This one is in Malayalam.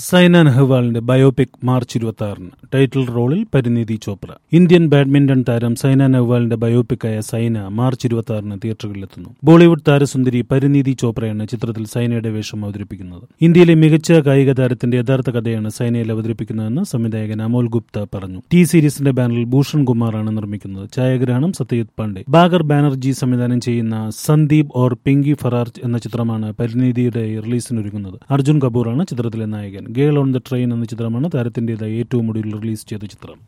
സൈന നെഹ്വാളിന്റെ ബയോപിക് മാർച്ച് ഇരുപത്തി ആറിന് ടൈറ്റിൽ റോളിൽ പരിനീതി ചോപ്ര ഇന്ത്യൻ ബാഡ്മിന്റൺ താരം സൈന നെഹ്വാളിന്റെ ബയോപിക്കായ സൈന മാർച്ച് ഇരുപത്തി ആറിന് തിയേറ്ററുകളിലെത്തുന്നു ബോളിവുഡ് താരസുന്ദരി പരിനീതി ചോപ്രയാണ് ചിത്രത്തിൽ സൈനയുടെ വേഷം അവതരിപ്പിക്കുന്നത് ഇന്ത്യയിലെ മികച്ച കായിക താരത്തിന്റെ യഥാർത്ഥ കഥയാണ് സൈനയിൽ അവതരിപ്പിക്കുന്നതെന്ന് സംവിധായകൻ അമോൽ ഗുപ്ത പറഞ്ഞു ടി സീരീസിന്റെ ബാനറിൽ ഭൂഷൺ കുമാറാണ് നിർമ്മിക്കുന്നത് ഛായാഗ്രഹണം സത്യജിത് പാണ്ഡെ ബാഗർ ബാനർജി സംവിധാനം ചെയ്യുന്ന സന്ദീപ് ഓർ പിങ്കി ഫറാർ എന്ന ചിത്രമാണ് പരിനീതിയുടെ റിലീസിനൊരുങ്ങുന്നത് അർജുൻ കപൂറാണ് ചിത്രത്തിലെ നായകൻ ഗേൾ ഓൺ ദ ട്രെയിൻ എന്ന ചിത്രമാണ് താരത്തിന്റേതായി ഏറ്റവും ഒടുവിൽ റിലീസ് ചെയ്ത ചിത്രം